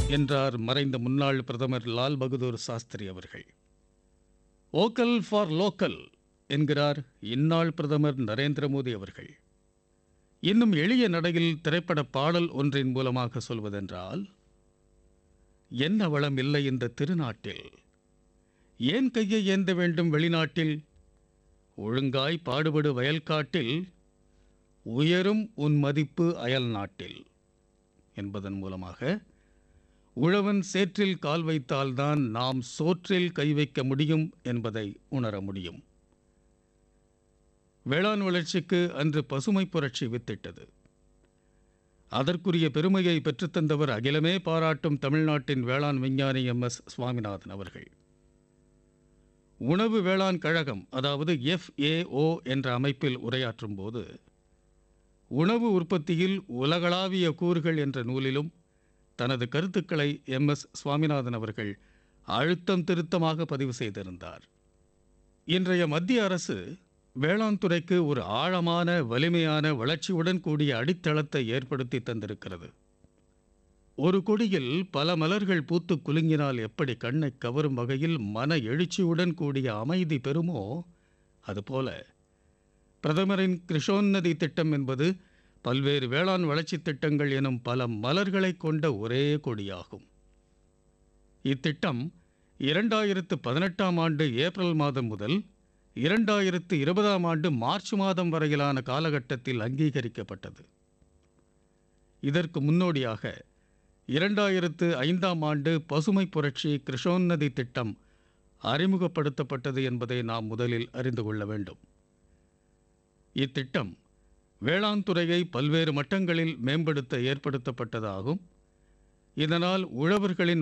என்றார் மறைந்த முன்னாள் பிரதமர் லால் பகதூர் சாஸ்திரி அவர்கள் ஓக்கல் ஃபார் லோக்கல் என்கிறார் இந்நாள் பிரதமர் நரேந்திர மோடி அவர்கள் இன்னும் எளிய நடையில் திரைப்பட பாடல் ஒன்றின் மூலமாக சொல்வதென்றால் என்ன வளம் இல்லை இந்த திருநாட்டில் ஏன் கையை ஏந்த வேண்டும் வெளிநாட்டில் ஒழுங்காய் பாடுபடு வயல்காட்டில் உயரும் உன் மதிப்பு அயல் நாட்டில் என்பதன் மூலமாக உழவன் சேற்றில் கால் வைத்தால்தான் நாம் சோற்றில் கை வைக்க முடியும் என்பதை உணர முடியும் வேளாண் வளர்ச்சிக்கு அன்று பசுமை புரட்சி வித்திட்டது அதற்குரிய பெருமையை பெற்றுத்தந்தவர் அகிலமே பாராட்டும் தமிழ்நாட்டின் வேளாண் விஞ்ஞானி எம் எஸ் சுவாமிநாதன் அவர்கள் உணவு வேளாண் கழகம் அதாவது எஃப்ஏஓ என்ற அமைப்பில் உரையாற்றும் போது உணவு உற்பத்தியில் உலகளாவிய கூறுகள் என்ற நூலிலும் தனது கருத்துக்களை எம் எஸ் சுவாமிநாதன் அவர்கள் அழுத்தம் திருத்தமாக பதிவு செய்திருந்தார் இன்றைய மத்திய அரசு வேளாண் துறைக்கு ஒரு ஆழமான வலிமையான வளர்ச்சியுடன் கூடிய அடித்தளத்தை ஏற்படுத்தி தந்திருக்கிறது ஒரு கொடியில் பல மலர்கள் பூத்து குலுங்கினால் எப்படி கண்ணை கவரும் வகையில் மன எழுச்சியுடன் கூடிய அமைதி பெறுமோ அதுபோல பிரதமரின் கிருஷோன்னதி திட்டம் என்பது பல்வேறு வேளாண் வளர்ச்சித் திட்டங்கள் எனும் பல மலர்களை கொண்ட ஒரே கொடியாகும் இத்திட்டம் இரண்டாயிரத்து பதினெட்டாம் ஆண்டு ஏப்ரல் மாதம் முதல் இரண்டாயிரத்து இருபதாம் ஆண்டு மார்ச் மாதம் வரையிலான காலகட்டத்தில் அங்கீகரிக்கப்பட்டது இதற்கு முன்னோடியாக இரண்டாயிரத்து ஐந்தாம் ஆண்டு பசுமை புரட்சி கிருஷோன்னதி திட்டம் அறிமுகப்படுத்தப்பட்டது என்பதை நாம் முதலில் அறிந்து கொள்ள வேண்டும் இத்திட்டம் வேளாண் துறையை பல்வேறு மட்டங்களில் மேம்படுத்த ஏற்படுத்தப்பட்டதாகும் இதனால் உழவர்களின்